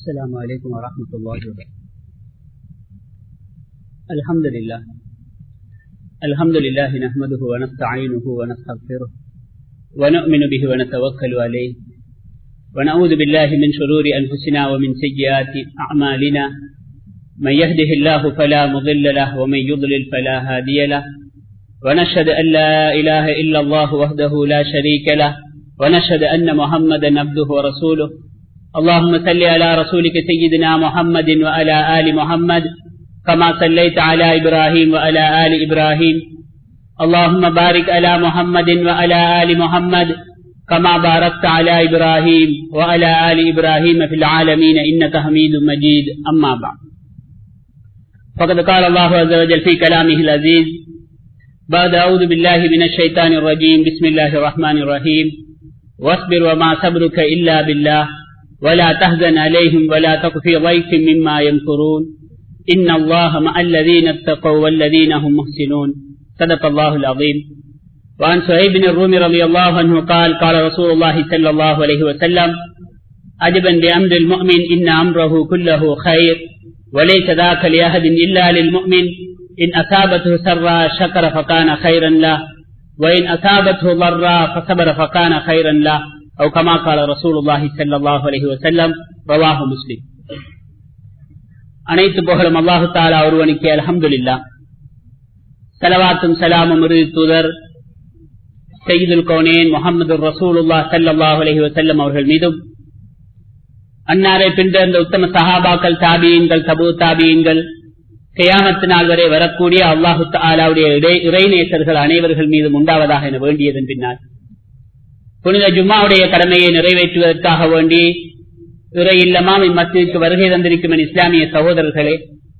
السلام عليكم ورحمة الله وبركاته الحمد لله الحمد لله نحمده ونستعينه ونستغفره ونؤمن به ونتوكل عليه ونعوذ بالله من شرور أنفسنا ومن سيئات أعمالنا من يهده الله فلا مضل له ومن يضلل فلا هادي له ونشهد أن لا إله إلا الله وحده لا شريك له ونشهد أن محمدا عبده ورسوله اللهم صل على رسولك سيدنا محمد وعلى آل محمد كما صليت على إبراهيم وعلى آل إبراهيم اللهم بارك على محمد وعلى آل محمد كما باركت على إبراهيم وعلى آل إبراهيم في العالمين إنك حميد مجيد أما بعد فقد قال الله عز وجل في كلامه العزيز بعد أعوذ بالله من الشيطان الرجيم بسم الله الرحمن الرحيم واصبر وما صبرك إلا بالله ولا تهزن عليهم ولا تك في ضيف مما يمكرون إن الله مع الذين اتقوا والذين هم محسنون صدق الله العظيم وعن سعيد بن الرومي رضي الله عنه قال قال رسول الله صلى الله عليه وسلم عجبا لأمر المؤمن إن أمره كله خير وليس ذاك لأحد إلا للمؤمن إن أصابته سرا شكر فكان خيرا له وإن أصابته ضرا فصبر فكان خيرا له أو كما قال رسول الله صلى الله عليه وسلم رواه مسلم அனைத்து புகழும் அல்லாஹு தாலா ஒருவனுக்கு அலமதுல்லா சலவாத்தும் சலாமும் இறுதி தூதர் செய்துல் கவுனேன் முகமது ரசூலுல்லா சல்லாஹ் அலஹி வசல்லம் அவர்கள் மீதும் அன்னாரை பின்தொடர்ந்த உத்தம சஹாபாக்கள் தாபியன்கள் தபு தாபியன்கள் கயாமத்து நாள் வரை வரக்கூடிய அல்லாஹு தாலாவுடைய இறைநேசர்கள் அனைவர்கள் மீதும் உண்டாவதாக என வேண்டியதன் பின்னால் புனித ஜும்மாவுடைய கடமையை நிறைவேற்றுவதற்காக வேண்டி இறை இல்லமாம் இம்மத்திற்கு வருகை தந்திருக்கும் என் இஸ்லாமிய சகோதரர்களே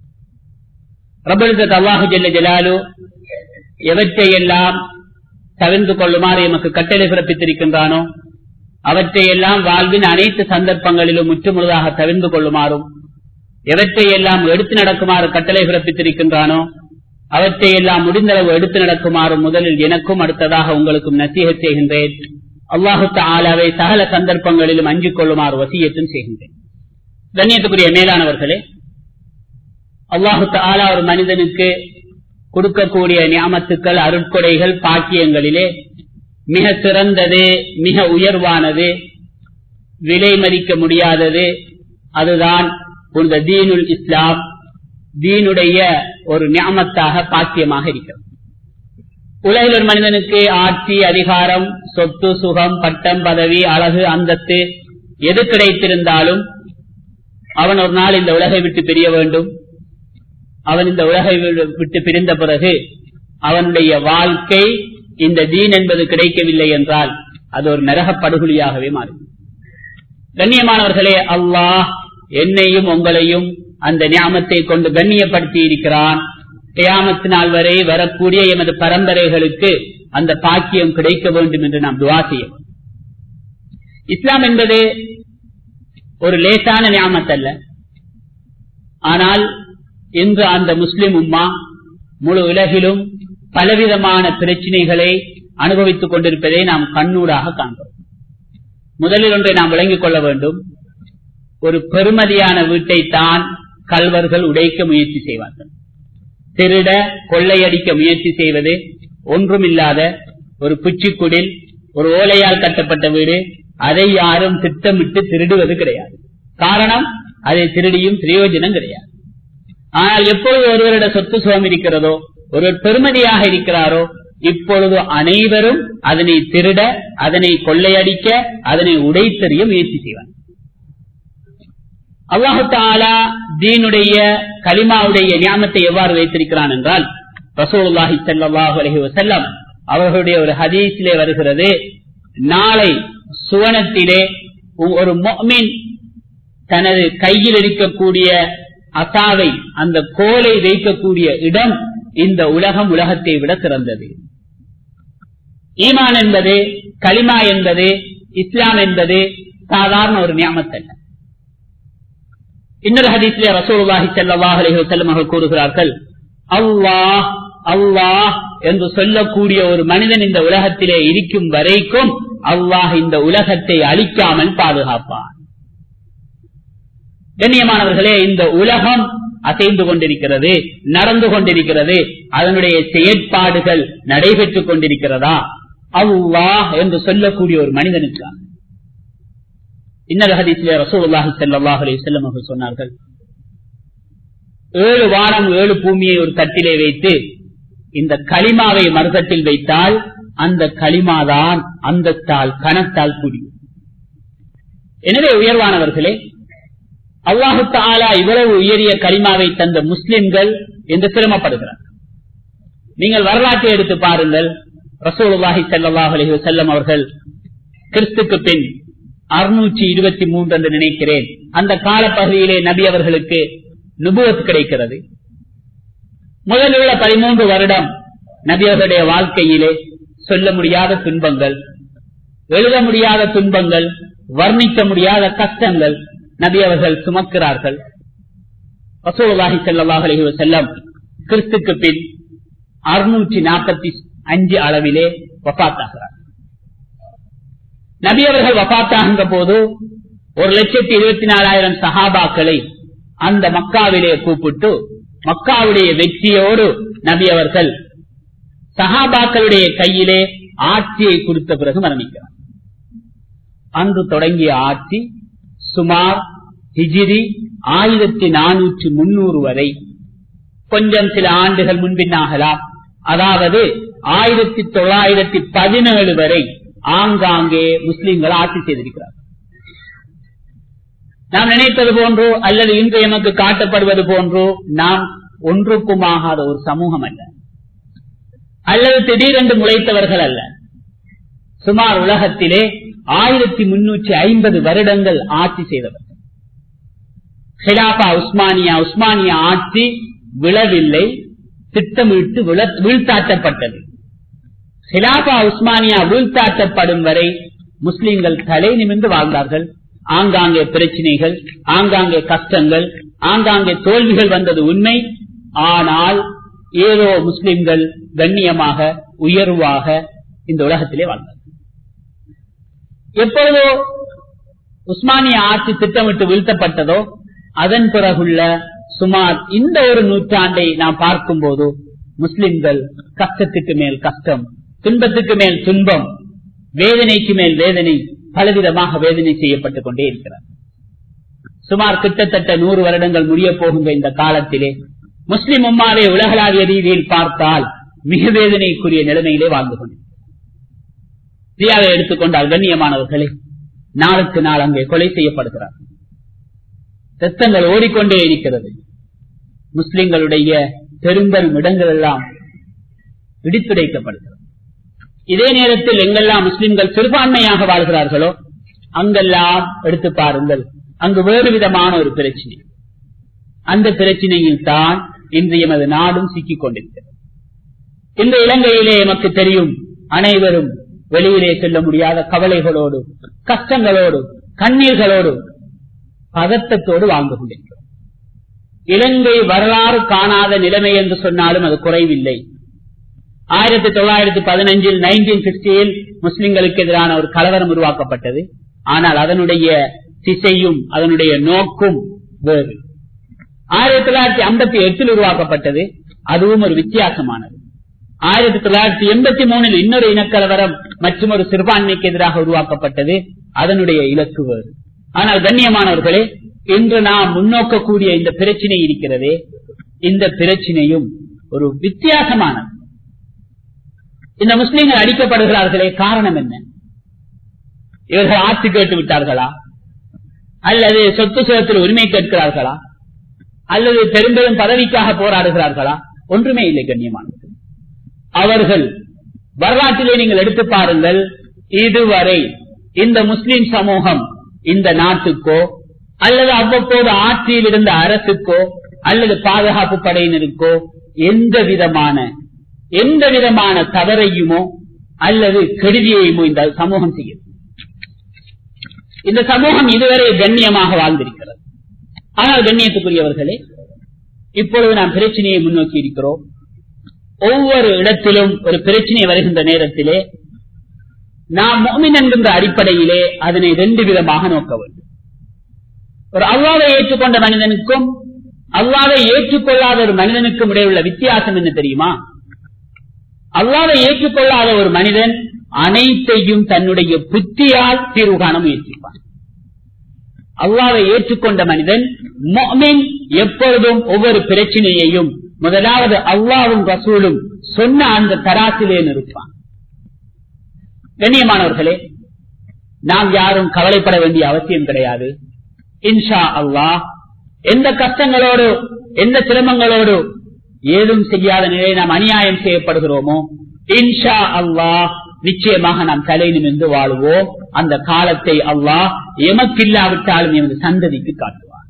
ரபுல்சத் அல்லாஹு ஜல்ல ஜலாலு எவற்றையெல்லாம் தவிர்த்து கொள்ளுமாறு எமக்கு கட்டளை பிறப்பித்திருக்கின்றானோ அவற்றையெல்லாம் வாழ்வின் அனைத்து சந்தர்ப்பங்களிலும் முற்றுமுழுதாக தவிர்த்து கொள்ளுமாறும் எவற்றையெல்லாம் எடுத்து நடக்குமாறு கட்டளை பிறப்பித்திருக்கின்றானோ அவற்றையெல்லாம் முடிந்தளவு எடுத்து நடக்குமாறும் முதலில் எனக்கும் அடுத்ததாக உங்களுக்கும் நசீக செய்கின்றேன் அல்லாஹு ஆலாவை சகல சந்தர்ப்பங்களிலும் அஞ்சிக் கொள்ளுமாறு வசியத்தும் செய்கின்றேன் கண்ணியத்துக்குரிய மேலானவர்களே அல்லாஹு ஆலா ஒரு மனிதனுக்கு கொடுக்கக்கூடிய ஞாபத்துக்கள் அருட்கொடைகள் பாக்கியங்களிலே மிக சிறந்தது மிக உயர்வானது விலை மதிக்க முடியாதது அதுதான் புனித தீனுல் இஸ்லாம் தீனுடைய ஒரு ஞாபத்தாக பாக்கியமாக இருக்கிறது உலகில் ஒரு மனிதனுக்கு ஆட்சி அதிகாரம் சொத்து சுகம் பட்டம் பதவி அழகு அந்தத்து எது கிடைத்திருந்தாலும் அவன் ஒரு நாள் இந்த உலகை விட்டு பிரிய வேண்டும் அவன் இந்த உலகை விட்டு பிரிந்த பிறகு அவனுடைய வாழ்க்கை இந்த தீன் என்பது கிடைக்கவில்லை என்றால் அது ஒரு நரக படுகொலியாகவே மாறும் கண்ணியமானவர்களே அல்லாஹ் என்னையும் உங்களையும் அந்த ஞாபத்தை கொண்டு கண்ணியப்படுத்தி இருக்கிறான் கியாமத்து நாள் வரை வரக்கூடிய எமது பரம்பரைகளுக்கு அந்த பாக்கியம் கிடைக்க வேண்டும் என்று நாம் துவா செய்ய இஸ்லாம் என்பது ஒரு லேசான ஞாபகத்தல்ல ஆனால் இன்று அந்த முஸ்லிம் உம்மா முழு உலகிலும் பலவிதமான பிரச்சனைகளை அனுபவித்துக் கொண்டிருப்பதை நாம் கண்ணூடாக காண்கிறோம் முதலில் ஒன்றை நாம் விளங்கிக் கொள்ள வேண்டும் ஒரு பெருமதியான வீட்டை தான் கல்வர்கள் உடைக்க முயற்சி செய்வார்கள் திருட கொள்ளையடிக்க முயற்சி செய்வது ஒன்றுமில்லாத ஒரு குச்சிக்குடில் ஒரு ஓலையால் கட்டப்பட்ட வீடு அதை யாரும் திட்டமிட்டு திருடுவது கிடையாது காரணம் அதை திருடியும் பிரயோஜனம் கிடையாது ஆனால் எப்பொழுது ஒருவரிட சொத்து சுகம் இருக்கிறதோ ஒருவர் பெருமதியாக இருக்கிறாரோ இப்பொழுது அனைவரும் அதனை திருட அதனை கொள்ளையடிக்க அதனை உடைத்தறிய முயற்சி செய்வார் அல்லாஹு தாலா தீனுடைய கலிமாவுடைய ஞாபத்தை எவ்வாறு வைத்திருக்கிறான் என்றால் ரசூலுல்லாஹி சல்லாஹு அலஹி வசல்லம் அவர்களுடைய ஒரு ஹதீஸிலே வருகிறது நாளை சுவனத்திலே ஒரு மொமின் தனது கையில் இருக்கக்கூடிய அசாவை அந்த கோலை வைக்கக்கூடிய இடம் இந்த உலகம் உலகத்தை விட சிறந்தது ஈமான் என்பது களிமா என்பது இஸ்லாம் என்பது சாதாரண ஒரு நியமத்தல்ல இன்னொரு ஹதீஸ்லே ரசூலுல்லாஹி ஸல்லல்லாஹு அலைஹி வஸல்லம் அவர்கள் கூறுகிறார்கள் அல்லாஹ் அல்லாஹ் என்று சொல்லக்கூடிய ஒரு மனிதன் இந்த உலகத்திலே இருக்கும் வரைக்கும் அல்லாஹ் இந்த உலகத்தை அழிக்காமல் பாதுகாப்பான் கண்ணியமானவர்களே இந்த உலகம் அசைந்து கொண்டிருக்கிறது நடந்து கொண்டிருக்கிறது அதனுடைய செயற்பாடுகள் நடைபெற்றுக் கொண்டிருக்கிறதா அல்லாஹ் என்று சொல்லக்கூடிய ஒரு மனிதனுக்கு இன்னல் ஹதீஸ்ல ரசூலுல்லாஹி ஸல்லல்லாஹு அலைஹி வஸல்லம் அவர்கள் சொன்னார்கள் ஏழு வானம் ஏழு பூமியை ஒரு தட்டிலே வைத்து இந்த களிமாவை மறுதட்டில் வைத்தால் அந்த களிமாதான் அந்தத்தால் கணத்தால் கூடியும் எனவே உயர்வானவர்களே அல்லாஹு தாலா இவ்வளவு உயரிய களிமாவை தந்த முஸ்லிம்கள் என்று சிரமப்படுகிறார் நீங்கள் வரலாற்றை எடுத்து பாருங்கள் ரசூலுல்லாஹி ஸல்லல்லாஹு அலைஹி வஸல்லம் அவர்கள் கிறிஸ்துக்கு பின் அறுநூற்றி இருபத்தி மூன்று என்று நினைக்கிறேன் அந்த காலப்பகுதியிலே நபி அவர்களுக்கு நுபுவத் கிடைக்கிறது முதலுள்ள பதிமூன்று வருடம் நபி அவர்களுடைய வாழ்க்கையிலே சொல்ல முடியாத துன்பங்கள் எழுத முடியாத துன்பங்கள் வர்ணிக்க முடியாத கஷ்டங்கள் நபி அவர்கள் சுமக்கிறார்கள் ரசூலுல்லாஹி ஸல்லல்லாஹு அலைஹி வஸல்லம் கிறிஸ்துக்கு பின் அறுநூற்றி நாற்பத்தி அஞ்சு அளவிலே வபாத்தாகிறார் நபி அவர்கள் வபாத்தாகின்ற போது ஒரு லட்சத்தி இருபத்தி நாலாயிரம் சஹாபாக்களை அந்த மக்காவிலே கூப்பிட்டு மக்காவுடைய வெற்றியோடு நபி அவர்கள் சஹாபாக்களுடைய கையிலே ஆட்சியை கொடுத்த பிறகு மரணிக்கிறார் அன்று தொடங்கிய ஆட்சி சுமார் ஹிஜிரி ஆயிரத்தி நானூற்றி முன்னூறு வரை கொஞ்சம் சில ஆண்டுகள் முன்பின்னாகலாம் அதாவது ஆயிரத்தி தொள்ளாயிரத்தி பதினேழு வரை ஆங்காங்கே முஸ்லிம்கள் ஆட்சி செய்திருக்கிறார் நாம் நினைப்பது போன்றோ அல்லது இன்று எமக்கு காட்டப்படுவது போன்றோ நாம் ஒன்றுக்குமாகாத ஒரு சமூகம் அல்ல அல்லது திடீரென்று முளைத்தவர்கள் அல்ல சுமார் உலகத்திலே ஆயிரத்தி முன்னூற்றி ஐம்பது வருடங்கள் ஆட்சி செய்தவர் ஹிலாபா உஸ்மானியா உஸ்மானியா ஆட்சி விழவில்லை திட்டமிட்டு வீழ்த்தாட்டப்பட்டது ஹிலாபா உஸ்மானியா வீழ்த்தாட்டப்படும் வரை முஸ்லிம்கள் தலை நிமிர்ந்து வாழ்ந்தார்கள் ஆங்காங்கே பிரச்சனைகள் ஆங்காங்கே கஷ்டங்கள் ஆங்காங்கே தோல்விகள் வந்தது உண்மை ஆனால் ஏதோ முஸ்லிம்கள் கண்ணியமாக உயர்வாக இந்த உலகத்திலே வாழ்ந்தார்கள் எப்பொழுதோ உஸ்மானிய ஆட்சி திட்டமிட்டு வீழ்த்தப்பட்டதோ அதன் பிறகுள்ள சுமார் இந்த ஒரு நூற்றாண்டை நாம் பார்க்கும் போது முஸ்லிம்கள் கஷ்டத்துக்கு மேல் கஷ்டம் துன்பத்துக்கு மேல் துன்பம் வேதனைக்கு மேல் வேதனை பலவிதமாக வேதனை செய்யப்பட்டுக் கொண்டே இருக்கிறார் சுமார் கிட்டத்தட்ட நூறு வருடங்கள் முடிய போகின்ற இந்த காலத்திலே முஸ்லிம் உம்மாவை உலகளாவிய ரீதியில் பார்த்தால் மிக வேதனைக்குரிய நிலைமையிலே வாழ்ந்து கொண்டு சிரியாவை எடுத்துக்கொண்டால் கண்ணியமானவர்களே நாளுக்கு நாள் அங்கே கொலை செய்யப்படுகிறார் ரத்தங்கள் ஓடிக்கொண்டே இருக்கிறது முஸ்லிம்களுடைய பெரும்பெரும் இடங்கள் எல்லாம் இடித்துடைக்கப்படுகிறது இதே நேரத்தில் எங்கெல்லாம் முஸ்லிம்கள் சிறுபான்மையாக வாழ்கிறார்களோ அங்கெல்லாம் எடுத்து பாருங்கள் அங்கு வேறு விதமான ஒரு பிரச்சனை அந்த பிரச்சனையில் தான் இன்று எமது நாடும் சிக்கிக் கொண்டிருக்கிறது இந்த இலங்கையிலே எமக்கு தெரியும் அனைவரும் வெளியிலே செல்ல முடியாத கவலைகளோடு கஷ்டங்களோடு கண்ணீர்களோடு பதட்டத்தோடு வாழ்ந்து கொண்டிருக்கிறோம் இலங்கை வரலாறு காணாத நிலைமை என்று சொன்னாலும் அது குறைவில்லை ஆயிரத்தி தொள்ளாயிரத்தி பதினஞ்சில் நைன்டீன் சிக்ஸ்டியில் முஸ்லிம்களுக்கு எதிரான ஒரு கலவரம் உருவாக்கப்பட்டது ஆனால் அதனுடைய திசையும் அதனுடைய நோக்கும் வேறு ஆயிரத்தி தொள்ளாயிரத்தி ஐம்பத்தி எட்டில் உருவாக்கப்பட்டது அதுவும் ஒரு வித்தியாசமானது ஆயிரத்தி தொள்ளாயிரத்தி எண்பத்தி மூணில் இன்னொரு இனக்கலவரம் மற்றும் ஒரு சிறுபான்மைக்கு எதிராக உருவாக்கப்பட்டது அதனுடைய இலக்கு வேறு ஆனால் கண்ணியமானவர்களே இன்று நாம் முன்னோக்கக்கூடிய இந்த பிரச்சனை இருக்கிறதே இந்த பிரச்சனையும் ஒரு வித்தியாசமானது இந்த முஸ்லீம்கள் அடிக்கப்படுகிறார்களே காரணம் என்ன இவர்கள் ஆட்சி கேட்டு விட்டார்களா அல்லது சொத்து சுகத்தில் உரிமை கேட்கிறார்களா அல்லது பெரும்பெரும் பதவிக்காக போராடுகிறார்களா ஒன்றுமே இல்லை கண்ணியமானது அவர்கள் வரலாற்றிலே நீங்கள் எடுத்து பாருங்கள் இதுவரை இந்த முஸ்லிம் சமூகம் இந்த நாட்டுக்கோ அல்லது அவ்வப்போது ஆட்சியில் இருந்த அரசுக்கோ அல்லது பாதுகாப்பு படையினருக்கோ எந்த விதமான எந்த விதமான தவறையுமோ அல்லது கெடுதியையுமோ இந்த சமூகம் செய்யும் இந்த சமூகம் இதுவரை கண்ணியமாக வாழ்ந்திருக்கிறது ஆனால் கண்ணியத்துக்குரியவர்களே இப்பொழுது நாம் பிரச்சனையை முன்னோக்கி இருக்கிறோம் ஒவ்வொரு இடத்திலும் ஒரு பிரச்சனை வருகின்ற நேரத்திலே நாம் மோமின் என்கின்ற அடிப்படையிலே அதனை ரெண்டு விதமாக நோக்க வேண்டும் ஒரு அல்லாவை ஏற்றுக்கொண்ட மனிதனுக்கும் அல்லாவை ஏற்றுக்கொள்ளாத ஒரு மனிதனுக்கும் இடையே உள்ள வித்தியாசம் என்ன தெரியுமா அல்லாவை ஏற்றுக்கொள்ளாத ஒரு மனிதன் அனைத்தையும் தன்னுடைய புத்தியால் தீர்வு காண முயற்சிப்பான் அல்லாவை ஏற்றுக்கொண்ட மனிதன் மொமின் எப்பொழுதும் ஒவ்வொரு பிரச்சனையையும் முதலாவது அல்லாவும் ரசூலும் சொன்ன அந்த தராசிலே நிறுப்பான் கண்ணியமானவர்களே நாம் யாரும் கவலைப்பட வேண்டிய அவசியம் கிடையாது இன்ஷா அல்லாஹ் எந்த கஷ்டங்களோடு எந்த சிரமங்களோடு ஏதும் செய்யாத நிலையை நாம் அநியாயம் செய்யப்படுகிறோமோ இன்ஷா அல்லாஹ் நிச்சயமாக நாம் தலை நிமிர்ந்து வாழுவோம் அந்த காலத்தை அல்லாஹ் எமக்கில்லாவிட்டாலும் எமது சந்ததிக்கு காட்டுவார்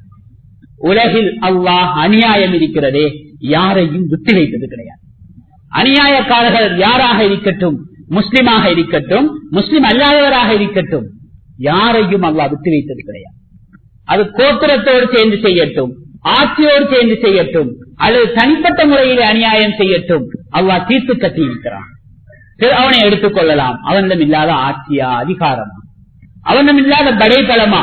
உலகில் அல்லாஹ் அநியாயம் இருக்கிறதே யாரையும் விட்டு வைத்தது கிடையாது அநியாயக்காரர்கள் யாராக இருக்கட்டும் முஸ்லிமாக இருக்கட்டும் முஸ்லிம் அல்லாதவராக இருக்கட்டும் யாரையும் அல்லாஹ் விட்டு வைத்தது கிடையாது அது கோத்திரத்தோடு சேர்ந்து செய்யட்டும் ஆட்சியோடு சேர்ந்து செய்யட்டும் அல்லது தனிப்பட்ட முறையில் அநியாயம் செய்யட்டும் அல்லாஹ் தீர்த்து கட்டி இருக்கிறான் அவனை எடுத்துக் கொள்ளலாம் அவனிடம் இல்லாத ஆட்சியா அதிகாரமா அவனிடம் இல்லாத படைபலமா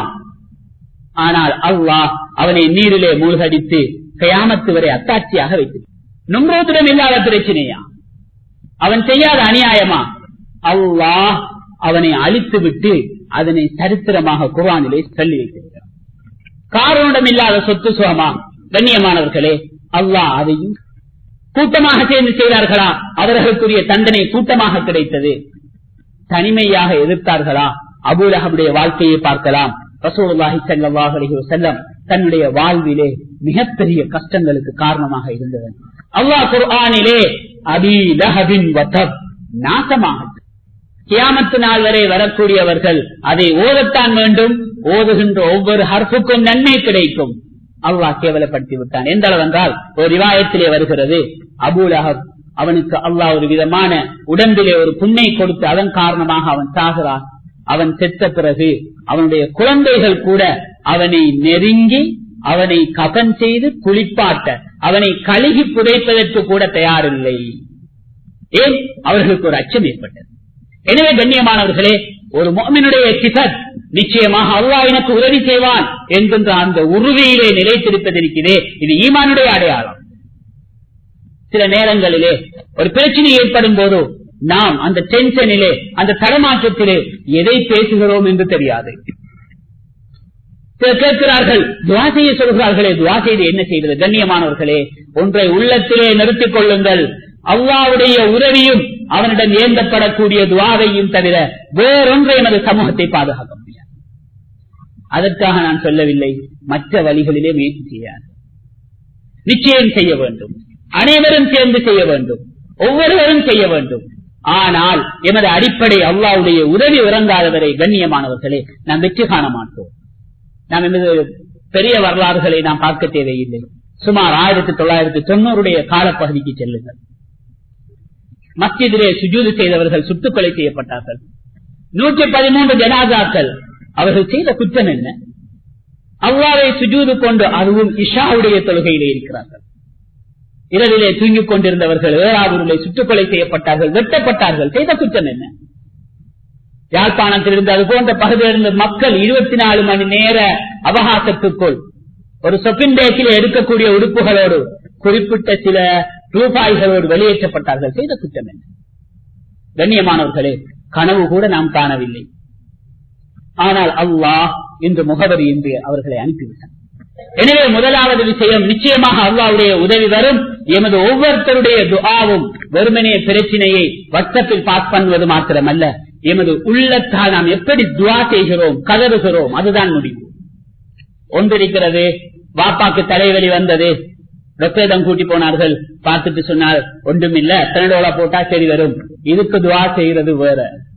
ஆனால் அல்லாஹ் அவனை நீரிலே மூழ்கடித்து கயாமத்து வரை அத்தாட்சியாக வைத்து நும்ரோத்திடம் இல்லாத பிரச்சனையா அவன் செய்யாத அநியாயமா அல்லாஹ் அவனை அழித்து விட்டு அதனை சரித்திரமாக குரானிலே சொல்லி வைத்திருக்கிறான் காரணம் இல்லாத சொத்து சுகமா கண்ணியமானவர்களே அல்லாஹ் அதையும் கூட்டமாக சேர்ந்து செய்தார்களா அவர்களுக்குரிய தண்டனை கூட்டமாக கிடைத்தது தனிமையாக எதிர்த்தார்களா அபூலகமுடைய வாழ்க்கையை பார்க்கலாம் ரசூலுல்லாஹி ஸல்லல்லாஹு அலைஹி வஸல்லம் தன்னுடைய வாழ்விலே மிகப்பெரிய கஷ்டங்களுக்கு காரணமாக இருந்தது அல்லாஹ் குர்ஆனிலே அபி லஹபின் வதப் நாசமாக கியாமத்து நாள் வரை வரக்கூடியவர்கள் அதை ஓதத்தான் வேண்டும் ஓதுகின்ற ஒவ்வொரு ஹர்ஃபுக்கும் நன்மை கிடைக்கும் அல்லாஹ் கேவலப்படுத்தி விட்டான் எந்த அளவு என்றால் ஒரு ரிவாயத்திலே வருகிறது அபூலஹப் அவனுக்கு அல்லாஹ் ஒரு விதமான உடம்பிலே ஒரு புண்ணை கொடுத்து அதன் காரணமாக அவன் சாகிறான் அவன் செத்த பிறகு அவனுடைய குழந்தைகள் கூட அவனை நெருங்கி அவனை கபன் செய்து குளிப்பாட்ட அவனை கழுகி புதைப்பதற்கு கூட தயாரில்லை ஏன் அவர்களுக்கு ஒரு அச்சம் ஏற்பட்டது எனவே கண்ணியமானவர்களே ஒரு மோமினுடைய சிசத் நிச்சயமாக அல்லாஹ் எனக்கு உதவி செய்வான் என்கின்ற அந்த உறுதியிலே நிலைத்திருப்பதற்கிறே இது ஈமானுடைய அடையாளம் சில நேரங்களிலே ஒரு பிரச்சனை ஏற்படும் போது நாம் அந்த டென்ஷனிலே அந்த தடமாற்றத்திலே எதை பேசுகிறோம் என்று தெரியாது சிலர் கேட்கிறார்கள் துவா செய்ய சொல்கிறார்களே துவா செய்து என்ன செய்வது கண்ணியமானவர்களே ஒன்றை உள்ளத்திலே நிறுத்திக் கொள்ளுங்கள் அல்லாவுடைய உதவியும் அவனிடம் ஏந்தப்படக்கூடிய துவாவையும் தவிர வேறொன்றை எமது சமூகத்தை பாதுகாக்க முடியாது அதற்காக நான் சொல்லவில்லை மற்ற வழிகளிலே முயற்சி செய்யாது நிச்சயம் செய்ய வேண்டும் அனைவரும் சேர்ந்து செய்ய வேண்டும் ஒவ்வொருவரும் செய்ய வேண்டும் ஆனால் எமது அடிப்படை அல்லாவுடைய உதவி இறங்காதவரை கண்ணியமானவர்களே நாம் வெற்றி காண மாட்டோம் நாம் எமது பெரிய வரலாறுகளை நாம் பார்க்க தேவையில்லை சுமார் ஆயிரத்தி தொள்ளாயிரத்தி தொண்ணூறுடைய காலப்பகுதிக்கு செல்லுங்கள் மஸ்ஜிதிலே சுஜூது செய்தவர்கள் சுட்டுக்கொலை செய்யப்பட்டார்கள் நூற்றி பதிமூன்று ஜனாதாக்கள் அவர்கள் செய்த குற்றம் என்ன அவ்வாறை சுஜூது கொண்டு அதுவும் இஷாவுடைய தொழுகையிலே இருக்கிறார்கள் இரவிலே தூங்கிக் கொண்டிருந்தவர்கள் ஏழாவூரிலே சுட்டுக்கொலை செய்யப்பட்டார்கள் வெட்டப்பட்டார்கள் செய்த குற்றம் என்ன யாழ்ப்பாணத்தில் இருந்து அது போன்ற பகுதியில் இருந்த மக்கள் இருபத்தி நாலு மணி நேர அவகாசத்துக்குள் ஒரு சொப்பின் பேக்கில் எடுக்கக்கூடிய உறுப்புகளோடு குறிப்பிட்ட சில ரூபாய்களோடு வெளியேற்றப்பட்டார்கள் செய்த குற்றம் என்ன கண்ணியமானவர்களே கனவு கூட நாம் காணவில்லை ஆனால் அல்லாஹ் இன்று முகவரி என்று அவர்களை அனுப்பிவிட்டார் எனவே முதலாவது விஷயம் நிச்சயமாக அல்லாவுடைய உதவி வரும் எமது ஒவ்வொருத்தருடைய துஆவும் வெறுமனே பிரச்சனையை வட்டத்தில் பாஸ் பண்ணுவது மாத்திரமல்ல எமது உள்ளத்தால் நாம் எப்படி துவா செய்கிறோம் கதறுகிறோம் அதுதான் முடிவு ஒன்றிருக்கிறது வாப்பாக்கு தலைவலி வந்தது டாக்டரிடம் கூட்டி போனார்கள் பார்த்துட்டு சொன்னார் ஒன்றும் இல்ல தனடோலா போட்டா சரி வரும் இதுக்கு துவா செய்யறது வேற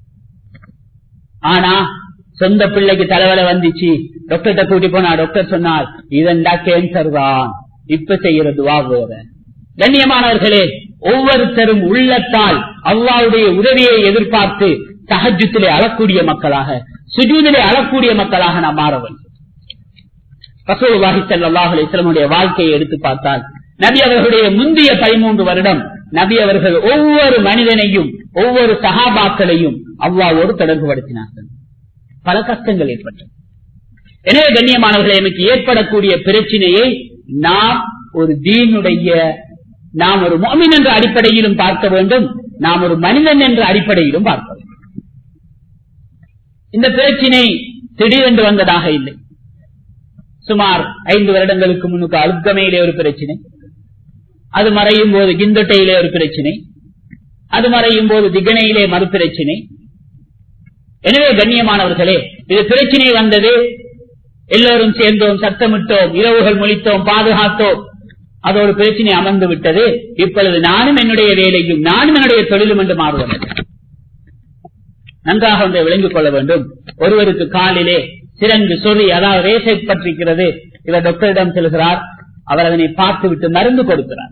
ஆனா சொந்த பிள்ளைக்கு தலைவலை வந்துச்சு டாக்டர்கிட்ட கூட்டி போனா டாக்டர் சொன்னார் இதண்டா கேன்சர் தான் இப்ப செய்யற துவா வேற கண்ணியமானவர்களே ஒவ்வொருத்தரும் உள்ளத்தால் அல்லாவுடைய உதவியை எதிர்பார்த்து சகஜத்திலே அழக்கூடிய மக்களாக சுஜூதிலே அழக்கூடிய மக்களாக நாம் மாற வேண்டும் ரசூலுல்லாஹி ஸல்லல்லாஹு அலைஹி வஸல்லமுடைய வாழ்க்கையை எடுத்து பார்த்தால் நபி அவர்களுடைய முந்தைய பதிமூன்று வருடம் நபி அவர்கள் ஒவ்வொரு மனிதனையும் ஒவ்வொரு சகாபாக்களையும் அவ்வாவோடு தொடர்பு படுத்தினார்கள் பல கஷ்டங்கள் ஏற்பட்டது எனவே கண்ணியமானவர்களை எனக்கு ஏற்படக்கூடிய பிரச்சனையை நாம் ஒரு தீனுடைய நாம் ஒரு மோமின் என்ற அடிப்படையிலும் பார்க்க வேண்டும் நாம் ஒரு மனிதன் என்ற அடிப்படையிலும் பார்க்க வேண்டும் இந்த பிரச்சினை திடீரென்று வந்ததாக இல்லை சுமார் ஐந்து வருடங்களுக்கு முன்னுக்கு அழுக்கமையிலே ஒரு பிரச்சனை அது மறையும் போது கிந்தொட்டையிலே ஒரு பிரச்சனை அது மறையும் போது திகனையிலே மறு பிரச்சனை எனவே கண்ணியமானவர்களே இது பிரச்சனை வந்தது எல்லோரும் சேர்ந்தோம் சத்தமிட்டோம் இரவுகள் மொழித்தோம் பாதுகாத்தோம் அதோடு பிரச்சனை அமர்ந்து விட்டது இப்பொழுது நானும் என்னுடைய வேலையும் நானும் என்னுடைய தொழிலும் என்று மாறுவதில்லை நன்றாக ஒன்றை விளங்கிக் கொள்ள வேண்டும் ஒருவருக்கு காலிலே சிறங்கு சொறி அதாவது ரேசை பற்றிருக்கிறது இவர் டாக்டரிடம் செல்கிறார் அவர் அதனை பார்த்துவிட்டு மருந்து கொடுக்கிறார்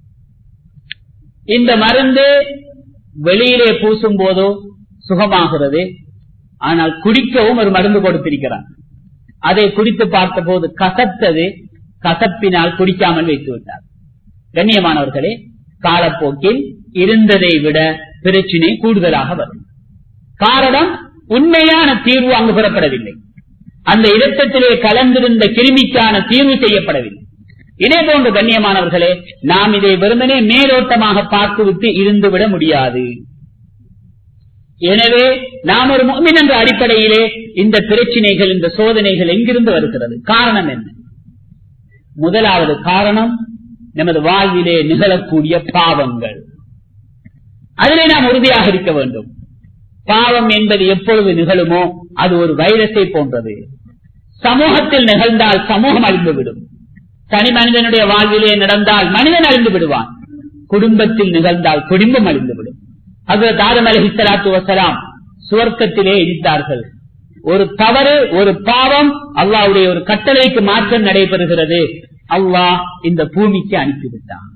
இந்த மருந்து வெளியிலே பூசும் போதோ சுகமாகிறது ஆனால் குடிக்கவும் ஒரு மருந்து கொடுத்திருக்கிறார் அதை குடித்து பார்த்த போது கசத்தது கசப்பினால் குடிக்காமல் வைத்து விட்டார் கண்ணியமானவர்களே காலப்போக்கில் இருந்ததை விட பிரச்சினை கூடுதலாக வரும் காரணம் உண்மையான தீர்வு அங்கு பெறப்படவில்லை அந்த இரத்தத்திலே கலந்திருந்த கிருமிக்கான தீர்வு செய்யப்படவில்லை இதே போன்ற கண்ணியமானவர்களே நாம் இதை வெறுமனே மேலோட்டமாக பார்த்துவிட்டு இருந்துவிட முடியாது எனவே நாம் ஒரு முன்மின் என்ற அடிப்படையிலே இந்த பிரச்சினைகள் இந்த சோதனைகள் எங்கிருந்து வருகிறது காரணம் என்ன முதலாவது காரணம் நமது வாழ்விலே நிகழக்கூடிய பாவங்கள் அதிலே நாம் உறுதியாக இருக்க வேண்டும் பாவம் என்பது எப்பொழுது நிகழுமோ அது ஒரு வைரஸை போன்றது சமூகத்தில் நிகழ்ந்தால் சமூகம் அழிந்துவிடும் தனி மனிதனுடைய வாழ்விலே நடந்தால் மனிதன் அழிந்து விடுவான் குடும்பத்தில் நிகழ்ந்தால் குடும்பம் அழிந்துவிடும் அது தாதம் அலஹி சலாத்து வசலாம் சுவர்க்கத்திலே இடித்தார்கள் ஒரு தவறு ஒரு பாவம் அல்லாவுடைய ஒரு கட்டளைக்கு மாற்றம் நடைபெறுகிறது அல்லாஹ் இந்த பூமிக்கு அனுப்பிவிட்டான்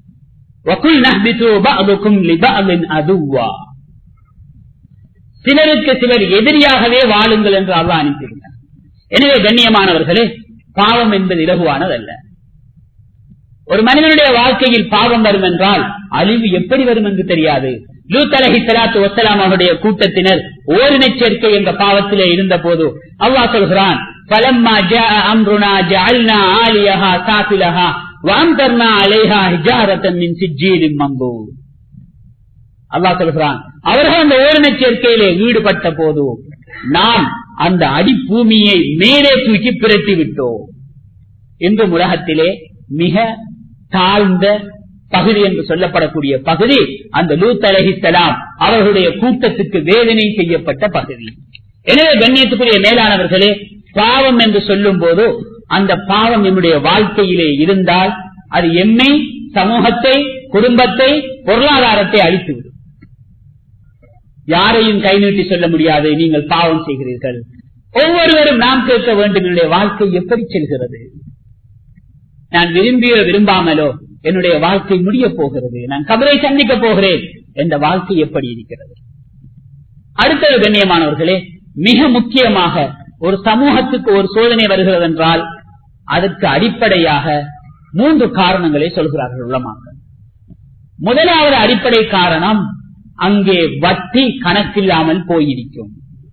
சிலருக்கு சிலர் எதிரியாகவே வாழுங்கள் என்று அல்லாஹ் அனுப்பிவிட்டார் எனவே கண்ணியமானவர்களே பாவம் என்பது இலகுவானதல்ல ஒரு மனிதனுடைய வாழ்க்கையில் பாவம் வரும் என்றால் அழிவு எப்படி வரும் என்று தெரியாது லூத் அலஹி சலாத்து வசலாம் அவருடைய கூட்டத்தினர் ஓரின சேர்க்கை என்ற பாவத்திலே இருந்த போது அல்லாஹ் சொல்கிறான் பலம்மா அம்ருனா ஜஅல்னா ஆலியஹா சாஃபிலஹா வாம்தர்னா அலைஹா ஹிஜாரத்தன் மின் சிஜ்ஜீலின் மம்பு அல்லாஹ் சொல்கிறான் அவர்கள் அந்த ஓரின சேர்க்கையிலே ஈடுபட்ட போது நாம் அந்த அடிப்பூமியை மேலே தூக்கி பிரட்டி விட்டோம் இன்று உலகத்திலே மிக தாழ்ந்த பகுதி என்று சொல்லப்படக்கூடிய பகுதி அந்த லூத் அலஹிசலாம் அவர்களுடைய கூட்டத்துக்கு வேதனை செய்யப்பட்ட பகுதி எனவே கண்ணியத்துக்குரிய மேலானவர்களே பாவம் என்று சொல்லும் போது அந்த பாவம் என்னுடைய வாழ்க்கையிலே இருந்தால் அது எம்மை சமூகத்தை குடும்பத்தை பொருளாதாரத்தை அழித்துவிடும் யாரையும் கை நீட்டி சொல்ல முடியாது நீங்கள் பாவம் செய்கிறீர்கள் ஒவ்வொருவரும் நாம் கேட்க வேண்டும் என்னுடைய வாழ்க்கை எப்படி செல்கிறது நான் விரும்பியோ விரும்பாமலோ என்னுடைய வாழ்க்கை முடிய போகிறது நான் கபரை சந்திக்க போகிறேன் என்ற வாழ்க்கை எப்படி இருக்கிறது அடுத்தது கண்ணியமானவர்களே மிக முக்கியமாக ஒரு சமூகத்துக்கு ஒரு சோதனை வருகிறது என்றால் அதற்கு அடிப்படையாக மூன்று காரணங்களை சொல்கிறார்கள் உள்ளமாக முதலாவது அடிப்படை காரணம் அங்கே வட்டி கணக்கில்லாமல் போயிருக்கும்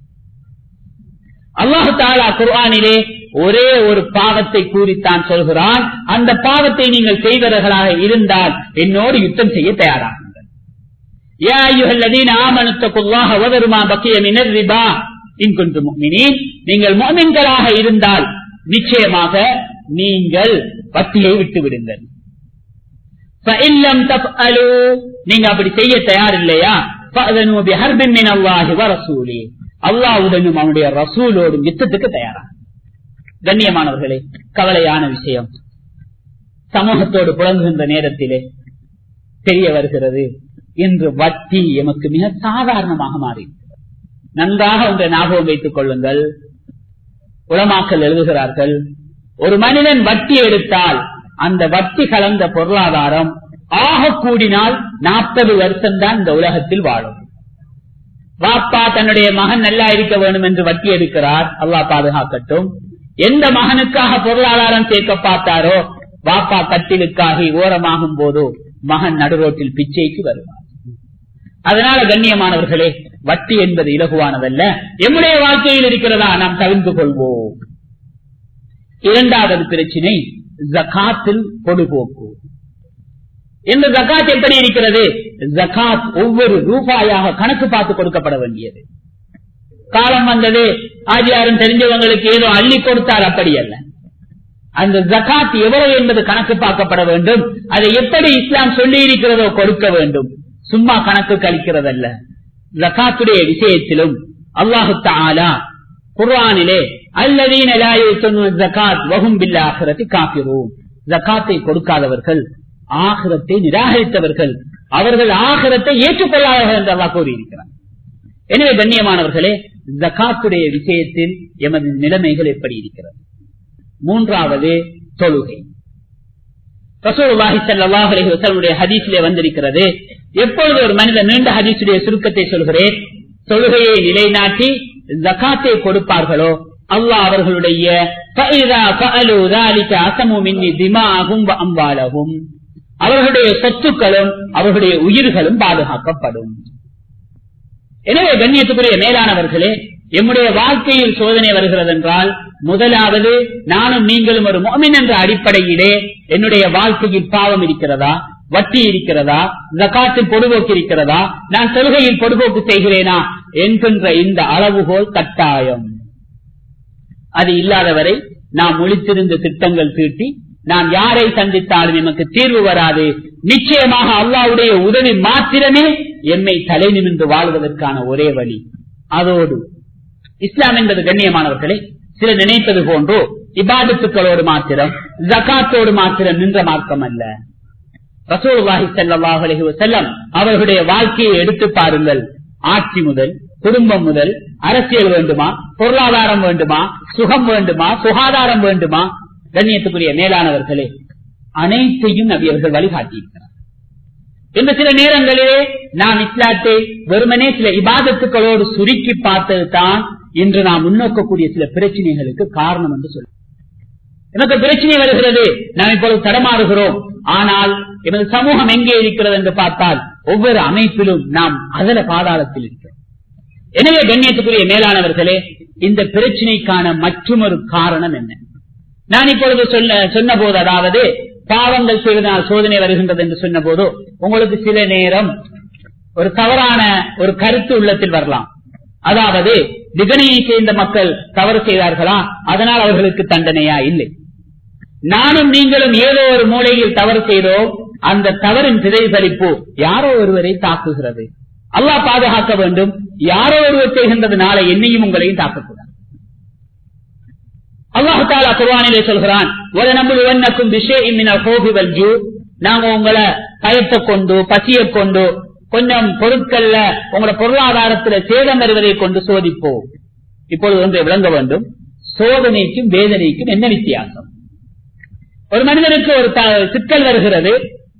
அல்லாஹு தாலா குர்ஆனிலே ஒரே ஒரு பாவத்தை கூறித்தான் சொல்கிறான் அந்த பாவத்தை நீங்கள் செய்வர்களாக இருந்தால் என்னோடு யுத்தம் செய்ய தயாராகுங்கள் நீங்கள் மோமின்களாக இருந்தால் நிச்சயமாக நீங்கள் வட்டியை விட்டு விடுங்கள் நீங்க அப்படி செய்ய தயார் இல்லையா அல்லாவுடனும் அவனுடைய ரசூலோடும் யுத்தத்துக்கு தயாரா கண்ணியமானவர்களே கவலையான விஷயம் சமூகத்தோடு புலங்குகின்ற நேரத்திலே தெரிய வருகிறது இன்று வட்டி எமக்கு மிக சாதாரணமாக மாறி நன்றாக ஒன்றை ஞாபகம் வைத்துக் கொள்ளுங்கள் உளமாக்கல் எழுதுகிறார்கள் ஒரு மனிதன் வட்டி எடுத்தால் அந்த வட்டி கலந்த பொருளாதாரம் ஆக கூடினால் நாற்பது வருஷம் தான் இந்த உலகத்தில் வாழும் வாப்பா தன்னுடைய மகன் நல்லா இருக்க வேண்டும் என்று வட்டி எடுக்கிறார் அல்லா பாதுகாக்கட்டும் எந்த மகனுக்காக பொருளாதாரம் சேர்க்க பார்த்தாரோ வாப்பா கட்டிலுக்காக ஓரமாகும் போதோ மகன் நடுரோட்டில் பிச்சைக்கு வருவார் அதனால இரண்டாவது பிரச்சனை ஜகாத்தில் பொடுபோக்கு இந்த ஜகாத் எப்படி இருக்கிறது ஜகாத் ஒவ்வொரு ரூபாயாக கணக்கு பார்த்து கொடுக்கப்பட வேண்டியது காலம் வந்தது ஆஜியாரும் தெரிஞ்சவங்களுக்கு ஏதோ அள்ளி கொடுத்தார் அப்படி அல்ல அந்த ஜகாத் எவ்வளவு என்பது கணக்கு பார்க்கப்பட வேண்டும் அதை எப்படி இஸ்லாம் சொல்லி இருக்கிறதோ கொடுக்க வேண்டும் சும்மா கணக்கு கழிக்கிறதல்ல ஜகாத்துடைய விஷயத்திலும் அல்லாஹு தாலா குர்ஆனிலே அல்லதீன லா யூத்துனு ஜகாத் வஹும் பில் ஆখিরাতি காஃபிரூன் ஜகாத்தை கொடுக்காதவர்கள் ஆகிரத்தை நிராகரித்தவர்கள் அவர்கள் ஆகிரத்தை ஏற்றுக்கொள்ளாதவர்கள் என்று அல்லாஹ் கூறியிருக்கிறார் எனவே கண்ணியமானவர்களே ஜகாத்துடைய விஷயத்தில் எமது நிலைமைகள் எப்படி இருக்கிறது மூன்றாவது தொழுகை ரசூலுல்லாஹி ஸல்லல்லாஹு அலைஹி வஸல்லம் ஹதீஸிலே வந்திருக்கிறது எப்பொழுது ஒரு மனிதன் நீண்ட ஹதீஸுடைய சுருக்கத்தை சொல்கிறேன் தொழுகையை நிலைநாட்டி ஜகாத்தை கொடுப்பார்களோ அல்லாஹ் அவர்களுடைய فَإِذَا فَعَلُوا ذَلِكَ عَصَمُوا مِنِّي دِمَاءَهُمْ وَأَمْوَالَهُمْ அவர்களுடைய சொத்துக்களும் அவர்களுடைய உயிர்களும் பாதுகாக்கப்படும் எனவே கண்ணியத்துக்குரிய மேலானவர்களே எம்முடைய வாழ்க்கையில் சோதனை வருகிறது என்றால் முதலாவது நானும் நீங்களும் ஒரு மோமின் என்ற அடிப்படையிலே என்னுடைய வாழ்க்கையில் பாவம் இருக்கிறதா வட்டி இருக்கிறதா ஜக்காத்தில் பொடுபோக்கு இருக்கிறதா நான் தொழுகையில் பொடுபோக்கு செய்கிறேனா என்கின்ற இந்த அளவுகோல் கட்டாயம் அது இல்லாதவரை நாம் ஒழித்திருந்த திட்டங்கள் தீட்டி நாம் யாரை சந்தித்தாலும் எமக்கு தீர்வு வராது நிச்சயமாக அல்லாவுடைய உதவி மாத்திரமே எம்மை தலை நிமிர்ந்து வாழ்வதற்கான ஒரே வழி அதோடு இஸ்லாம் என்பது கண்ணியமானவர்களே சில நினைப்பது போன்றோ இபாதத்துக்களோடு மாத்திரம் ஜகாத்தோடு மாத்திரம் நின்ற மார்க்கம் அல்ல ரசூலுல்லாஹி ஸல்லல்லாஹு அலைஹி வஸல்லம் அவர்களுடைய வாழ்க்கையை எடுத்து பாருங்கள் ஆட்சி முதல் குடும்பம் முதல் அரசியல் வேண்டுமா பொருளாதாரம் வேண்டுமா சுகம் வேண்டுமா சுகாதாரம் வேண்டுமா கண்ணியத்துக்குரிய மேலானவர்களே அனைத்தையும் நபி அவர்கள் வழிகாட்டியிருக்கிறார் இந்த சில நேரங்களிலே நாம் இஸ்லாத்தை வெறுமனே சில இபாதத்துக்களோடு சுருக்கி பார்த்தது தான் இன்று நாம் முன்னோக்கக்கூடிய சில பிரச்சனைகளுக்கு காரணம் என்று சொல்ல எனக்கு பிரச்சனை வருகிறது நாம் இப்பொழுது தடமாறுகிறோம் ஆனால் எமது சமூகம் எங்கே இருக்கிறது என்று பார்த்தால் ஒவ்வொரு அமைப்பிலும் நாம் அதல பாதாளத்தில் இருக்கிறோம் எனவே கண்ணியத்துக்குரிய மேலானவர்களே இந்த பிரச்சனைக்கான மற்றொரு காரணம் என்ன நான் இப்பொழுது சொல்ல சொன்ன போது அதாவது பாவங்கள் செய்வதனால் சோதனை வருகின்றது என்று சொன்ன போது உங்களுக்கு சில நேரம் ஒரு தவறான ஒரு கருத்து உள்ளத்தில் வரலாம் அதாவது திகனையை சேர்ந்த மக்கள் தவறு செய்தார்களா அதனால் அவர்களுக்கு தண்டனையா இல்லை நானும் நீங்களும் ஏதோ ஒரு மூலையில் தவறு செய்தோம் அந்த தவறின் பிரதிபலிப்பு யாரோ ஒருவரை தாக்குகிறது அல்லாஹ் பாதுகாக்க வேண்டும் யாரோ ஒருவர் செய்கின்றது நாளை என்னையும் உங்களையும் தாக்கக்கூடாது அல்லாஹு தாலா குர்வானிலே சொல்கிறான் ஒரு நம்புவன்னக்கும் விஷயம் நாங்க உங்களை பயத்தை கொண்டு பசியை கொண்டு கொஞ்சம் பொருட்கள்ல உங்களோட பொருளாதாரத்துல சேதம் வருவதை கொண்டு சோதிப்போம் இப்பொழுது ஒன்றை விளங்க வேண்டும் சோதனைக்கும் வேதனைக்கும் என்ன வித்தியாசம் ஒரு மனிதனுக்கு ஒரு சிக்கல் வருகிறது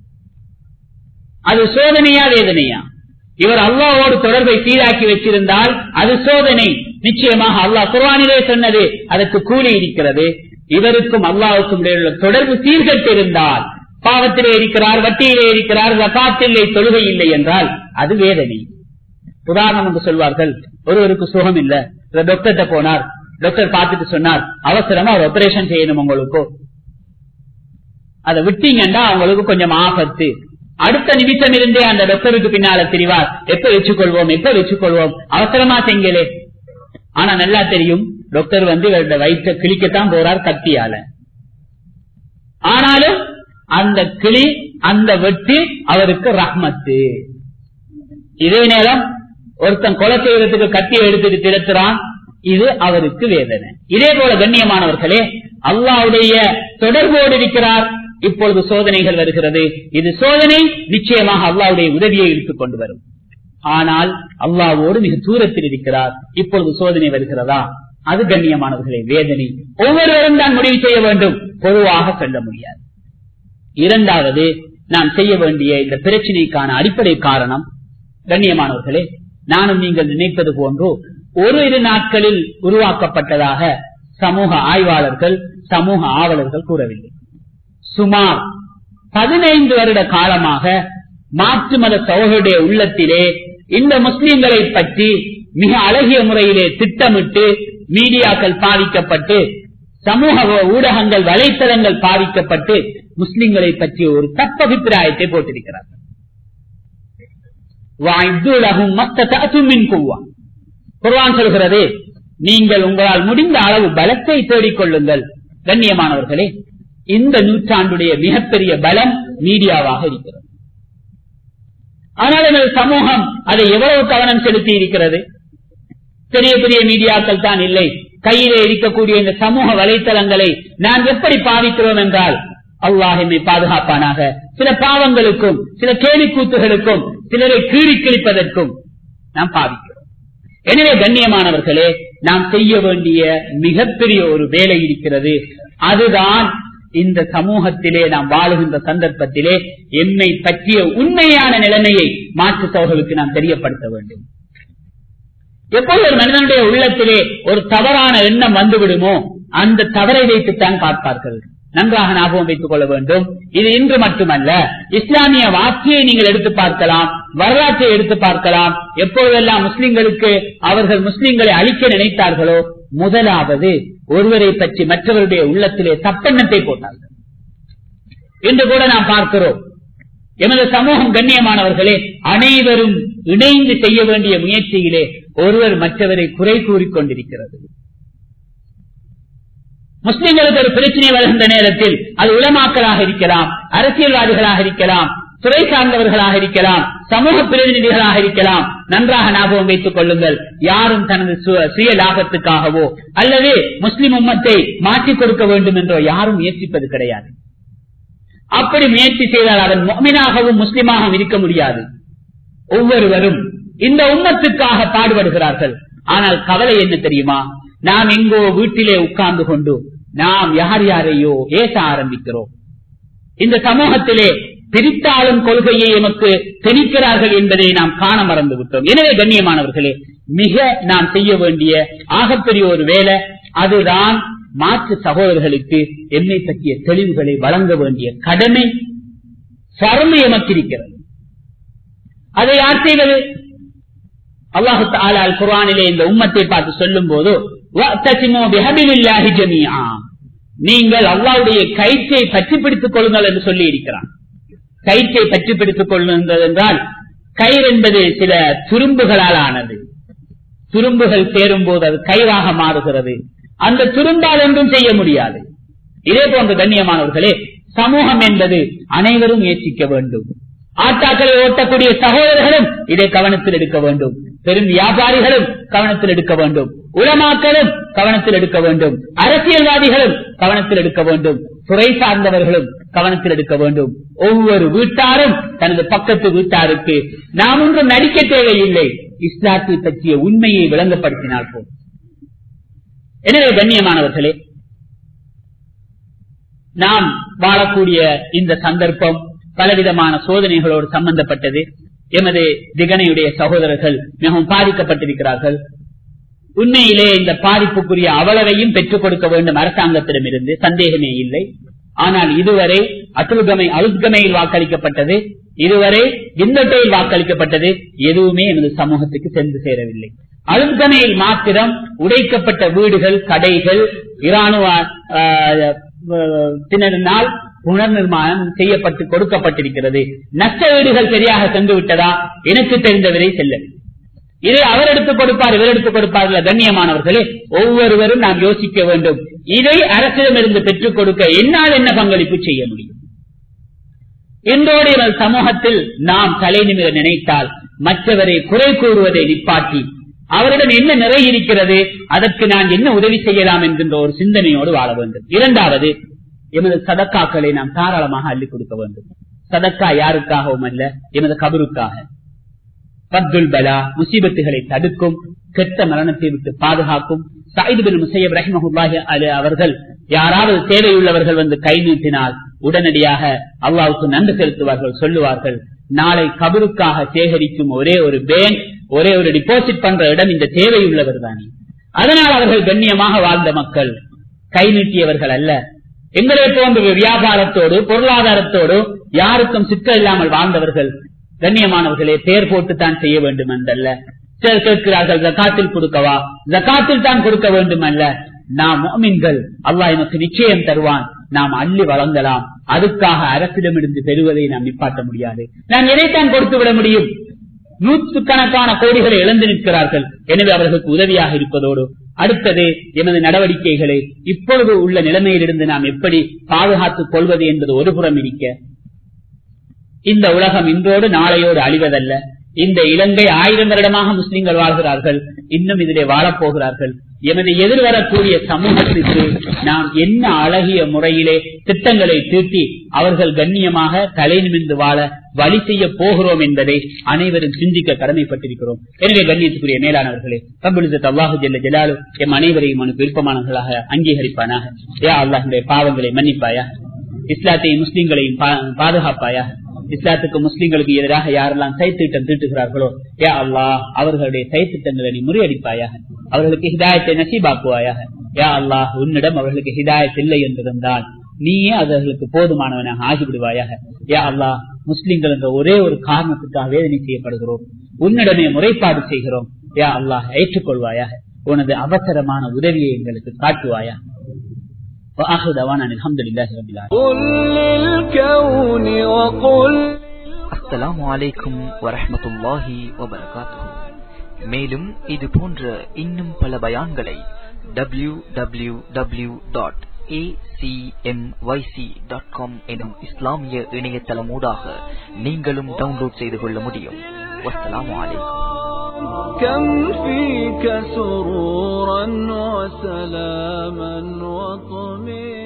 அது சோதனையா வேதனையா இவர் அல்லாவோடு தொடர்பை சீராக்கி வச்சிருந்தால் அது சோதனை நிச்சயமாக அல்லாஹ் குர்வானிலே சொன்னது அதற்கு கூலி இருக்கிறது இவருக்கும் அல்லாவுக்கும் உள்ள தொடர்பு சீர்கட்டிருந்தால் பாவத்திலே இருக்கிறார் வட்டியிலே இருக்கிறார் ஜகாத்திலே தொழுகை இல்லை என்றால் அது வேதனை உதாரணம் என்று சொல்வார்கள் ஒருவருக்கு சுகம் இல்ல டாக்டர்கிட்ட போனார் டாக்டர் பார்த்துட்டு சொன்னார் அவசரமா ஒரு ஆபரேஷன் செய்யணும் உங்களுக்கு அதை விட்டீங்கன்னா அவங்களுக்கு கொஞ்சம் ஆபத்து அடுத்த நிமிஷம் இருந்தே அந்த டாக்டருக்கு பின்னால தெரிவார் எப்ப வச்சுக்கொள்வோம் எப்ப வச்சுக்கொள்வோம் அவசரமா செங்கலே ஆனா நல்லா தெரியும் டாக்டர் வந்து இவருடைய வயிற்ற கிளிக்கத்தான் போறார் கத்தியால ஆனாலும் அந்த கிளி அந்த வெட்டி அவருக்கு ரஹ்மத்து இதே நேரம் ஒருத்தன் கொலை செய்யறதுக்கு கத்தியை எடுத்துட்டு திறத்துறான் இது அவருக்கு வேதனை இதே போல கண்ணியமானவர்களே அல்லாவுடைய தொடர்போடு இருக்கிறார் இப்பொழுது சோதனைகள் வருகிறது இது சோதனை நிச்சயமாக அல்லாவுடைய உதவியை இழுத்துக் கொண்டு வரும் ஆனால் அல்லாவோடு மிக தூரத்தில் இருக்கிறார் இப்பொழுது சோதனை வருகிறதா அது கண்ணியமானவர்களே வேதனை ஒவ்வொருவரும் தான் முடிவு செய்ய வேண்டும் பொதுவாக சொல்ல முடியாது இரண்டாவது நாம் செய்ய வேண்டிய இந்த பிரச்சனைக்கான அடிப்படை காரணம் கண்ணியமானவர்களே நானும் நீங்கள் நினைப்பது போன்று ஒரு இரு நாட்களில் உருவாக்கப்பட்டதாக சமூக ஆய்வாளர்கள் சமூக ஆவலர்கள் கூறவில்லை சுமார் பதினைந்து வருட காலமாக மாற்று மத சோழருடைய உள்ளத்திலே இந்த முஸ்லிம்களை பற்றி மிக அழகிய முறையிலே திட்டமிட்டு மீடியாக்கள் பாதிக்கப்பட்டு சமூக ஊடகங்கள் வலைத்தளங்கள் பாதிக்கப்பட்டு முஸ்லிம்களை பற்றிய ஒரு தப்பபிப்பிராயத்தை போட்டிருக்கிறார்கள் குர்வான் சொல்கிறது நீங்கள் உங்களால் முடிந்த அளவு பலத்தை தேடிக்கொள்ளுங்கள் கண்ணியமானவர்களே இந்த நூற்றாண்டுடைய மிகப்பெரிய பலம் மீடியாவாக இருக்கிறது ஆனால் எனது சமூகம் அதை எவ்வளவு கவனம் செலுத்தி இருக்கிறது பெரிய பெரிய மீடியாக்கள் தான் இல்லை கையிலே இருக்கக்கூடிய இந்த சமூக வலைத்தளங்களை நாம் எப்படி பாவிக்கிறோம் என்றால் அல்லாஹிமை பாதுகாப்பானாக சில பாவங்களுக்கும் சில கேலிக்கூத்துகளுக்கும் சிலரை கீழி கிழிப்பதற்கும் நாம் பாவிக்கிறோம் எனவே கண்ணியமானவர்களே நாம் செய்ய வேண்டிய மிகப்பெரிய ஒரு வேலை இருக்கிறது அதுதான் இந்த சமூகத்திலே நாம் வாழுகின்ற சந்தர்ப்பத்திலே எம்மை பற்றிய உண்மையான நிலைமையை மாற்று சோழர்களுக்கு நாம் தெரியப்படுத்த வேண்டும் எப்போது ஒரு மனிதனுடைய உள்ளத்திலே ஒரு தவறான எண்ணம் வந்துவிடுமோ அந்த தவறை வைத்துத்தான் பார்ப்பார்கள் நன்றாக ஞாபகம் வைத்துக் கொள்ள வேண்டும் இது இன்று மட்டுமல்ல இஸ்லாமிய வாக்கியை நீங்கள் எடுத்து பார்க்கலாம் வரலாற்றை எடுத்து பார்க்கலாம் எப்பொழுதெல்லாம் முஸ்லிம்களுக்கு அவர்கள் முஸ்லிம்களை அழிக்க நினைத்தார்களோ முதலாவது ஒருவரை பற்றி மற்றவருடைய உள்ளத்திலே தப்பெண்ணத்தை போட்டார்கள் இன்று கூட நாம் பார்க்கிறோம் எமது சமூகம் கண்ணியமானவர்களே அனைவரும் இணைந்து செய்ய வேண்டிய முயற்சியிலே ஒருவர் மற்றவரை குறை கூறிக்கொண்டிருக்கிறது முஸ்லிம்களுக்கு ஒரு பிரச்சனை வருகின்ற நேரத்தில் அது உலமாக்களாக இருக்கலாம் அரசியல்வாதிகளாக இருக்கலாம் துறை சார்ந்தவர்களாக இருக்கலாம் சமூக பிரதிநிதிகளாக இருக்கலாம் நன்றாக ஞாபகம் வைத்துக் கொள்ளுங்கள் யாரும் தனது சுய லாபத்துக்காகவோ அல்லது முஸ்லிம் உம்மத்தை மாற்றிக் கொடுக்க வேண்டும் என்றோ யாரும் முயற்சிப்பது கிடையாது அப்படி முயற்சி செய்தால் அவன் மொமினாகவும் முஸ்லிமாகவும் இருக்க முடியாது ஒவ்வொருவரும் இந்த உம்மத்துக்காக பாடுபடுகிறார்கள் ஆனால் கவலை என்ன தெரியுமா நாம் எங்கோ வீட்டிலே உட்கார்ந்து கொண்டு நாம் யார் யாரையோ ஏச ஆரம்பிக்கிறோம் இந்த சமூகத்திலே பிரித்தாளும் கொள்கையை எமக்கு திணிக்கிறார்கள் என்பதை நாம் காண மறந்து விட்டோம் எனவே கண்ணியமானவர்களே மிக நாம் செய்ய வேண்டிய ஆகப்பெரிய ஒரு வேலை அதுதான் மாற்று சகோதரர்களுக்கு என்னை பற்றிய தெளிவுகளை வழங்க வேண்டிய கடமை சரமை எமக்கு இருக்கிறது அதை யார் செய்வது அல்லாஹு ஆலால் குரானிலே இந்த உம்மத்தை பார்த்து சொல்லும் போது நீங்கள் அல்லாவுடைய கயிற்றை பற்றி பிடித்துக் கொள்ளுங்கள் என்று சொல்லி இருக்கிறான் கயிற்றை பற்றி பிடித்துக் கொள்ளுங்கள் என்றால் கயிறு என்பது சில துரும்புகளால் ஆனது துரும்புகள் சேரும் போது அது கயிறாக மாறுகிறது அந்த துரும்பால் ஒன்றும் செய்ய முடியாது இதே போன்ற கண்ணியமானவர்களே சமூகம் என்பது அனைவரும் முயற்சிக்க வேண்டும் ஆட்டாக்களை ஓட்டக்கூடிய சகோதரர்களும் இதை கவனத்தில் எடுக்க வேண்டும் பெரும் வியாபாரிகளும் கவனத்தில் எடுக்க வேண்டும் உலமாக்களும் கவனத்தில் எடுக்க வேண்டும் அரசியல்வாதிகளும் கவனத்தில் எடுக்க வேண்டும் துறை சார்ந்தவர்களும் கவனத்தில் எடுக்க வேண்டும் ஒவ்வொரு வீட்டாரும் தனது பக்கத்து வீட்டாருக்கு நாம் ஒன்றும் நடிக்க தேவையில்லை இஸ்லாத்தை பற்றிய உண்மையை விளங்கப்படுத்தினால் போதும் எனவே கண்ணியமானவர்களே நாம் வாழக்கூடிய இந்த சந்தர்ப்பம் பலவிதமான சோதனைகளோடு சம்பந்தப்பட்டது எமது திகனையுடைய சகோதரர்கள் மிகவும் பாதிக்கப்பட்டிருக்கிறார்கள் உண்மையிலே இந்த பாதிப்புக்குரிய அவலவையும் பெற்றுக் கொடுக்க வேண்டும் அரசாங்கத்திடமிருந்து சந்தேகமே இல்லை ஆனால் இதுவரை அத்துல்கமை அலுத்கமையில் வாக்களிக்கப்பட்டது இதுவரை இந்தட்டையில் வாக்களிக்கப்பட்டது எதுவுமே எமது சமூகத்துக்கு சென்று சேரவில்லை அலுத்கமையில் மாத்திரம் உடைக்கப்பட்ட வீடுகள் கடைகள் இராணுவ திணறினால் புனர் நிர்மாணம் செய்யப்பட்டு கொடுக்கப்பட்டிருக்கிறது நஷ்ட வீடுகள் சரியாக சென்று விட்டதா எனக்கு தெரிந்தவரை செல்ல இதை அவர் எடுத்துக் கொடுப்பார் இவர் எடுத்துக் கொடுப்பார்கள் கண்ணியமானவர்களே ஒவ்வொருவரும் நாம் யோசிக்க வேண்டும் இதை அரசிடமிருந்து பெற்றுக் கொடுக்க என்னால் என்ன பங்களிப்பு செய்ய முடியும் இன்றோடு சமூகத்தில் நாம் தலை நிமிர நினைத்தால் மற்றவரை குறை கூறுவதை நிப்பாட்டி அவரிடம் என்ன நிறை இருக்கிறது அதற்கு நான் என்ன உதவி செய்யலாம் என்கின்ற ஒரு சிந்தனையோடு வாழ வேண்டும் இரண்டாவது எமது சதக்காக்களை நாம் தாராளமாக அள்ளிக் கொடுக்க வேண்டும் சதக்கா யாருக்காகவும் அல்ல எமது கபருக்காக பத்துல் பலா முசீபத்துகளை தடுக்கும் கெட்ட மரணத்தை விட்டு பாதுகாக்கும் சாயிது பின் முசையப் ரஹிமஹுல்லாஹி அலி அவர்கள் யாராவது தேவையுள்ளவர்கள் வந்து கை நீட்டினால் உடனடியாக அல்லாவுக்கு நன்றி செலுத்துவார்கள் சொல்லுவார்கள் நாளை கபருக்காக சேகரிக்கும் ஒரே ஒரு பேங்க் ஒரே ஒரு டிபாசிட் பண்ற இடம் இந்த தேவையுள்ளவர் தானே அதனால் அவர்கள் கண்ணியமாக வாழ்ந்த மக்கள் கை நீட்டியவர்கள் அல்ல எங்களை போன்ற வியாபாரத்தோடு பொருளாதாரத்தோடு யாருக்கும் சிக்கல் இல்லாமல் வாழ்ந்தவர்கள் கண்ணியமானவர்களே பேர் போட்டு தான் செய்ய வேண்டும் என்றல்ல சிலர் கேட்கிறார்கள் ஜக்காத்தில் கொடுக்கவா ஜக்காத்தில் தான் கொடுக்க வேண்டும் அல்ல நாம் மோமின்கள் அல்லாஹ் எனக்கு நிச்சயம் தருவான் நாம் அள்ளி வழங்கலாம் அதுக்காக அரசிடமிருந்து பெறுவதை நாம் நிப்பாட்ட முடியாது நாம் எதைத்தான் கொடுத்து விட முடியும் நூற்றுக்கணக்கான கோடிகளை இழந்து நிற்கிறார்கள் எனவே அவர்களுக்கு உதவியாக இருப்பதோடு அடுத்தது எமது நடவடிக்கைகளை இப்பொழுது உள்ள நிலைமையிலிருந்து நாம் எப்படி பாதுகாத்துக் கொள்வது என்பது ஒருபுறம் இருக்க இந்த உலகம் இன்றோடு நாளையோடு அழிவதல்ல இந்த இலங்கை ஆயிரம் வருடமாக முஸ்லிம்கள் வாழ்கிறார்கள் இன்னும் இதிலே வாழப்போகிறார்கள் எமது எதிர்வரக்கூடிய சமூகத்திற்கு நாம் என்ன அழகிய முறையிலே திட்டங்களை தீட்டி அவர்கள் கண்ணியமாக தலை நிமிர்ந்து வாழ வழி செய்ய போகிறோம் என்பதை அனைவரும் சிந்திக்க கடமைப்பட்டிருக்கிறோம் எனவே கண்ணியத்துக்குரிய மேலானவர்களே ரபுலிசத் அல்லாஹு ஜல்ல ஜலாலு எம் அனைவரையும் உனக்கு விருப்பமானவர்களாக அங்கீகரிப்பானாக யா அல்லாஹுடைய பாவங்களை மன்னிப்பாயா இஸ்லாத்தையும் முஸ்லிம்களையும் பாதுகாப்பாயாக இஸ்லாத்துக்கு முஸ்லிம்களுக்கு எதிராக யாரெல்லாம் சைத்திட்டம் தீட்டுகிறார்களோ யா அல்லாஹ் அவர்களுடைய சைத்திட்டங்களை நீ முறியடிப்பாயாக அவர்களுக்கு ஹிதாயத்தை நசீபாக்குவாயாக யா அல்லாஹ் உன்னிடம் அவர்களுக்கு ஹிதாயத் இல்லை என்றிருந்தால் நீயே அவர்களுக்கு போதுமானவனாக ஆகிவிடுவாயாக யா அல்லாஹ் முஸ்லிம்கள் என்ற ஒரே ஒரு காரணத்துக்காக வேதனை செய்யப்படுகிறோம் உன்னிடமே முறைப்பாடு செய்கிறோம் யா அல்லாஹ் ஏற்றுக்கொள்வாயாக உனது அவசரமான உதவியை எங்களுக்கு காட்டுவாயா وآخر دعوانا الحمد لله رب العالمين قل للكون وقل அஸ்ஸலாமு அலைக்கும் வரஹ்மத்துல்லாஹி வபரகாத்துஹு மேலும் இது போன்ற இன்னும் பல பயான்களை டபிள்யூ டபிள்யூ டபிள்யூ டாட் எனும் இஸ்லாமிய இணையதளமூடாக நீங்களும் டவுன்லோட் செய்து கொள்ள முடியும் வஸ்ஸலாமு அலைக்கும் كم فيك سرورا وسلاما وطمئنا